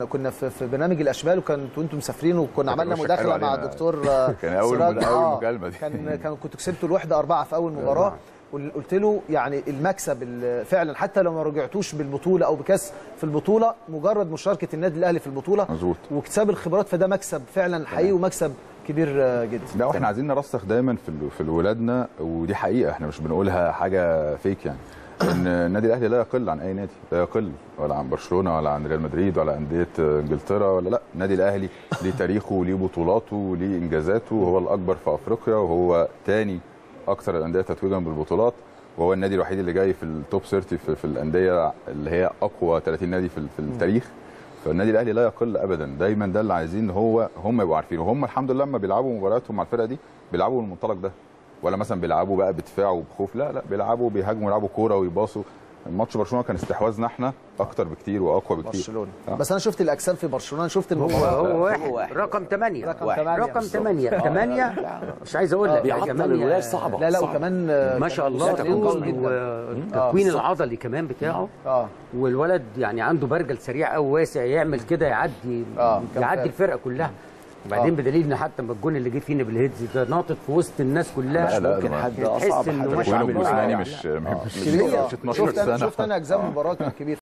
كنا في, في برنامج الاشبال وكنتوا انتم مسافرين وكنا كانوا عملنا وشك مداخله حلو مع علينا. الدكتور آه، كان أول سراج. من- أول آه، مكالمة دي. كان كان كنتوا كسبتوا الوحده اربعه في اول مباراه قلت له يعني المكسب ال- فعلا حتى لو ما رجعتوش بالبطوله او بكاس في البطوله مجرد مشاركه النادي الاهلي في البطوله مظبوط. واكتساب الخبرات فده مكسب فعلا حقيقي ومكسب كبير آه، جدا لا واحنا عايزين نرسخ دايما في ال- في ولادنا ودي حقيقه احنا مش بنقولها حاجه فيك يعني ان النادي الاهلي لا يقل عن اي نادي لا يقل ولا عن برشلونه ولا عن ريال مدريد ولا انديه انجلترا ولا لا النادي الاهلي ليه تاريخه وليه بطولاته وليه انجازاته وهو الاكبر في افريقيا وهو تاني اكثر الانديه تتويجا بالبطولات وهو النادي الوحيد اللي جاي في التوب 30 في, في الانديه اللي هي اقوى 30 نادي في, في التاريخ فالنادي الاهلي لا يقل ابدا دايما ده اللي عايزين هو هم يبقوا عارفين وهم الحمد لله لما بيلعبوا مبارياتهم مع الفرقه دي بيلعبوا بالمنطلق ده ولا مثلا بيلعبوا بقى بدفاع وبخوف لا لا بيلعبوا بيهاجموا يلعبوا كوره ويباصوا ماتش برشلونه كان استحواذنا احنا اكتر بكتير واقوى بكتير برشلونه آه. بس انا شفت الاجسام في برشلونه شفت هو المباراه هو واحد, هو واحد. رقم 8 رقم واحد. ثمانية رقم بالظبط. 8 8 مش عايز اقول لك بيعطل كمان الولايه صعبه لا لا صعبة. وكمان آه، ما كان شاء الله بشكل قوي طول جدا. والتكوين العضلي كمان بتاعه اه والولد يعني عنده برجل سريع قوي واسع يعمل كده يعدي آه، كان يعدي فعلا. الفرقه كلها وبعدين آه. بدليل ان حتى لما الجون اللي جه فينا بالهيدز ده ناطط في وسط الناس كلها لا، لا، ممكن ده حد تحس اصعب إنه حد مش مش كونه عامل موسيماني معاه. مش مش كبير مش 12 شفت أنا- سنه شفت انا اجزاء المباراه كان كبير